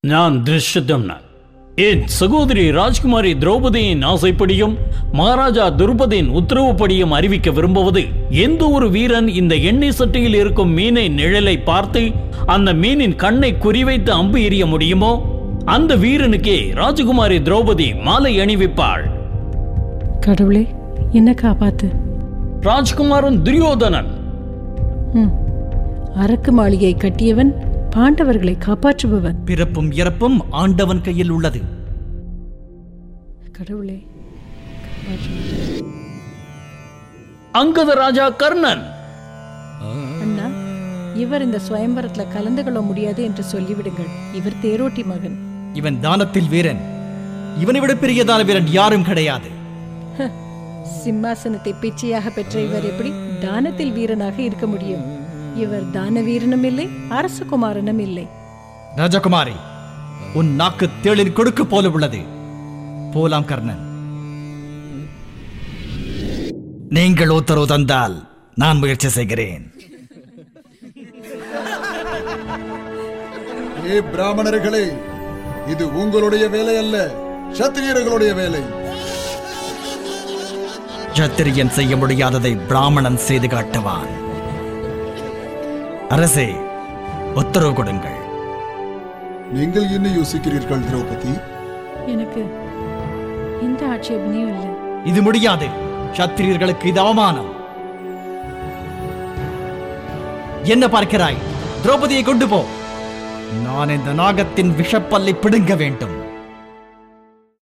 நான் திருஷ்யதம்னன் என் சகோதரி ராஜ்குமாரி திரௌபதியின் ஆசைப்படியும் மகாராஜா துருபதியின் உத்தரவுப்படியும் அறிவிக்க விரும்புவது எந்த ஒரு வீரன் இந்த எண்ணெய் சட்டியில் இருக்கும் மீனை நிழலை பார்த்து அந்த மீனின் கண்ணை குறிவைத்து அம்பு எறிய முடியுமோ அந்த வீரனுக்கே ராஜகுமாரி திரௌபதி மாலை அணிவிப்பாள் கடவுளே என்ன காப்பாத்து ராஜ்குமாரன் துரியோதனன் ம். அரக்கு மாளிகை கட்டியவன் பாண்டவர்களை காப்பாற்றுபவன் பிறப்பும் இறப்பும் ஆண்டவன் கையில் உள்ளது கடவுளே காப்பாற்று. அங்கத ராஜா கர்ணன் அண்ணா இவர் இந்த சுயம்பரத்துல கலந்து கொள்ள முடியாது என்று சொல்லிவிடுங்கள் இவர் தேரோட்டி மகன் இவன் தானத்தில் வீரன் இவனை விட பெரியதான வீரன் யாரும் கிடையாது ஹ, சிம்மாசனத்தை பிச்சையாக பெற்ற இவர் எப்படி தானத்தில் வீரனாக இருக்க முடியும் இவர் தான வீரனும் இல்லை அரசகுமாரனும் இல்லை ராஜகுமாரி உன் நாக்கு தேளின் கொடுக்கு போல உள்ளது போலாம் கர்ணன் நீங்கள் உத்தரவு தந்தால் நான் முயற்சி செய்கிறேன் ஏ பிராமணர்களே இது உங்களுடைய வேலை அல்ல சத்திரியர்களுடைய வேலை சத்திரியன் செய்ய முடியாததை பிராமணன் செய்து காட்டுவான் அரசே உத்தரவு கொடுங்கள் நீங்கள் என்ன யோசிக்கிறீர்கள் திரௌபதி எனக்கு எந்த ஆட்சேபனையும் இல்லை இது முடியாது சத்திரியர்களுக்கு இது அவமானம் என்ன பார்க்கிறாய் திரௌபதியை கொண்டு போ நான் இந்த நாகத்தின் விஷப்பல்லை பிடுங்க வேண்டும்